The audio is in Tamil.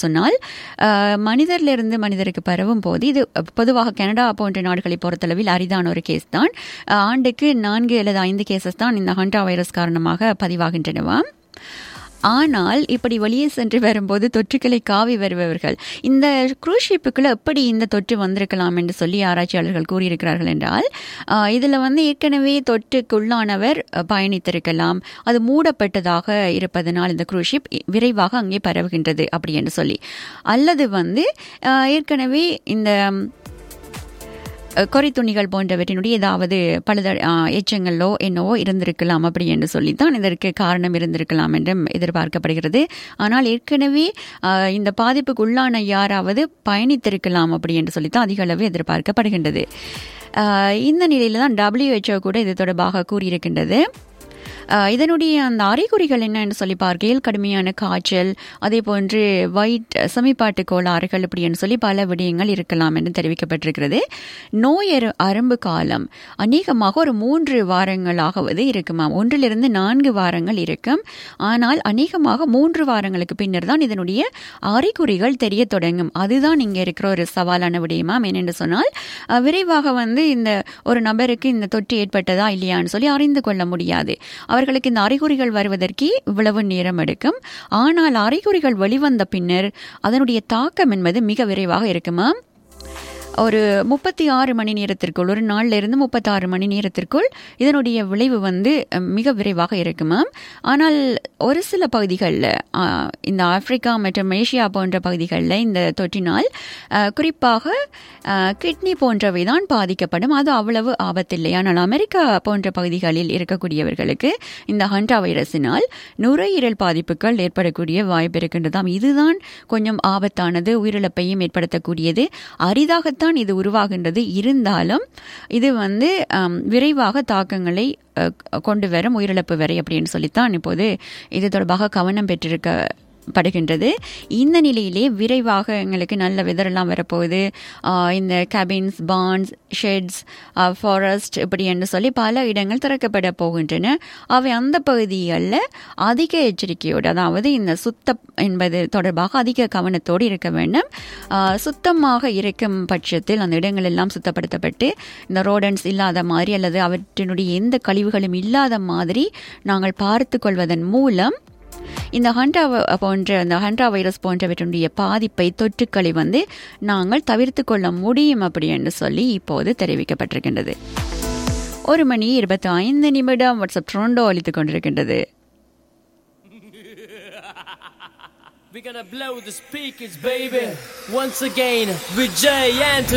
சொன்னால் அஹ், மனிதரிலிருந்து மனிதருக்கு பரவும் போது இது பொதுவாக கனடா போன்ற நாடுகளை பொறுத்தளவில் அரிதான ஒரு கேஸ் தான் அஹ், ஆண்டுக்கு நான்கு அல்லது ஐந்து கேசஸ் தான் இந்த ஹண்டா வைரஸ் காரணமாக பதிவாகின்றனவாம் ஆனால் இப்படி வெளியே சென்று வரும்போது தொற்றுக்களை காவி வருபவர்கள் இந்த குரூஸ் ஷிப்புக்குள்ள எப்படி இந்த தொற்று வந்திருக்கலாம் என்று சொல்லி ஆராய்ச்சியாளர்கள் கூறியிருக்கிறார்கள் என்றால் ஆஹ், இதுல வந்து ஏற்கனவே தொற்றுக்குள்ளானவர் அஹ், பயணித்திருக்கலாம் அது மூடப்பட்டதாக இருப்பதனால் இந்த குரூஸ் ஷிப் விரைவாக அங்கே பரவுகின்றது அப்படி என்று சொல்லி அல்லது வந்து ஆஹ், ஏற்கனவே இந்த கொறி துணிகள் போன்றவற்றினுடைய ஏதாவது பழுத அஹ், எச்சங்களோ என்னவோ இருந்திருக்கலாம் அப்படி என்று சொல்லித்தான் இதற்கு காரணம் இருந்திருக்கலாம் என்றும் எதிர்பார்க்கப்படுகிறது ஆனால் ஏற்கனவே அஹ், இந்த பாதிப்புக்கு உள்ளான யாராவது பயணித்திருக்கலாம் அப்படி என்று சொல்லித்தான் அதிக அளவு எதிர்பார்க்கப்படுகின்றது அஹ், இந்த நிலையில தான் WHO கூட இது தொடர்பாக கூறியிருக்கின்றது அஹ், இதனுடைய அந்த அறிகுறிகள் என்னன்னு சொல்லி பார்க்கையில் கடுமையான காய்ச்சல் அதே போன்று வயிட் செமிப்பாட்டு கோளாறுகள் இப்படின்னு சொல்லி பல விடயங்கள் இருக்கலாம் என்று தெரிவிக்கப்பட்டிருக்கிறது நோய் அரு- அரும்பு காலம் அநேகமாக ஒரு மூன்று வாரங்களாகவது இருக்குமாம் ஒன்றிலிருந்து நான்கு வாரங்கள் இருக்கும் ஆனால் அநேகமாக மூன்று வாரங்களுக்கு பின்னர் தான் இதனுடைய அறிகுறிகள் தெரிய தொடங்கும் அதுதான் இங்கே இருக்கிற ஒரு சவாலான விடயமாம் என்னென்று சொன்னால் அஹ், விரைவாக வந்து இந்த ஒரு நபருக்கு இந்த தொற்று ஏற்பட்டதா இல்லையான்னு சொல்லி அறிந்து கொள்ள முடியாது அவர்களுக்கு இந்த அறிகுறிகள் வருவதற்கு இவ்வளவு நேரம் எடுக்கும் ஆனால் அறிகுறிகள் வெளிவந்த பின்னர் அதனுடைய தாக்கம் என்பது மிக விரைவாக இருக்குமா ஒரு முப்பத்தி ஆறு மணி நேரத்திற்குள் ஒரு நாள்ல இருந்து முப்பத்தாறு மணி நேரத்திற்குள் இதனுடைய விளைவு வந்து அஹ், மிக விரைவாக இருக்குமாம் ஆனால் ஒரு சில பகுதிகளில் இந்த ஆப்பிரிக்கா மற்றும் ஏசியா போன்ற பகுதிகளில் இந்த தொற்றினால் அஹ், குறிப்பாக கிட்னி போன்றவை தான் பாதிக்கப்படும் அது அவ்வளவு ஆபத்தில்லை ஆனால் அமெரிக்கா போன்ற பகுதிகளில் இருக்கக்கூடியவர்களுக்கு இந்த ஹண்டா வைரஸினால் நுரையீரல் பாதிப்புகள் ஏற்படக்கூடிய வாய்ப்பு இருக்கின்றதாம் இதுதான் கொஞ்சம் ஆபத்தானது உயிரிழப்பையும் ஏற்படுத்தக்கூடியது அரிதாகத்தான் இது உருவாகின்றது இருந்தாலும் இது வந்து ஆம், விரைவாக தாக்கங்களை அஹ், கொண்டு வரும் உயிரிழப்பு வரை அப்படின்னு சொல்லித்தான் இப்போது இது தொடர்பாக கவனம் பெற்றிருக்க படுகின்றது இந்த நிலையிலே விரைவாக எங்களுக்கு நல்ல வெதரெல்லாம் வரப்போகுது ஆஹ் இந்த கேபின்ஸ் பான்ஸ் ஷெட்ஸ் ஃபாரஸ்ட் இப்படி என்று சொல்லி பல இடங்கள் திறக்கப்பட போகின்றன அவை அந்த பகுதிகளில் அதிக எச்சரிக்கையோடு அதாவது இந்த சுத்தம் என்பது தொடர்பாக அதிக கவனத்தோடு இருக்க வேண்டும் ஆஹ் சுத்தமாக இருக்கும் பட்சத்தில் அந்த இடங்கள் எல்லாம் சுத்தப்படுத்தப்பட்டு இந்த ரோடன்ஸ் இல்லாத மாதிரி அல்லது அவற்றினுடைய எந்த கழிவுகளும் இல்லாத மாதிரி நாங்கள் பார்த்து கொள்வதன் மூலம் இந்த ஹண்டா வ- போன்ற அந்த ஹண்டா வைரஸ் போன்றவற்றுடைய பாதிப்பை தொற்றுக்களை வந்து நாங்கள் தவிர்த்து கொள்ள முடியும் அப்படி என்று சொல்லி இப்போது தெரிவிக்கப்பட்டிருக்கின்றது ஒரு மணி இருபத்தி ஐந்து நிமிடம் வாட்ஸ்அப் ட்ரோண்டோ அளித்துக் கொண்டிருக்கின்றது We're gonna blow the speakers, baby. Once again, with Jay Anthony.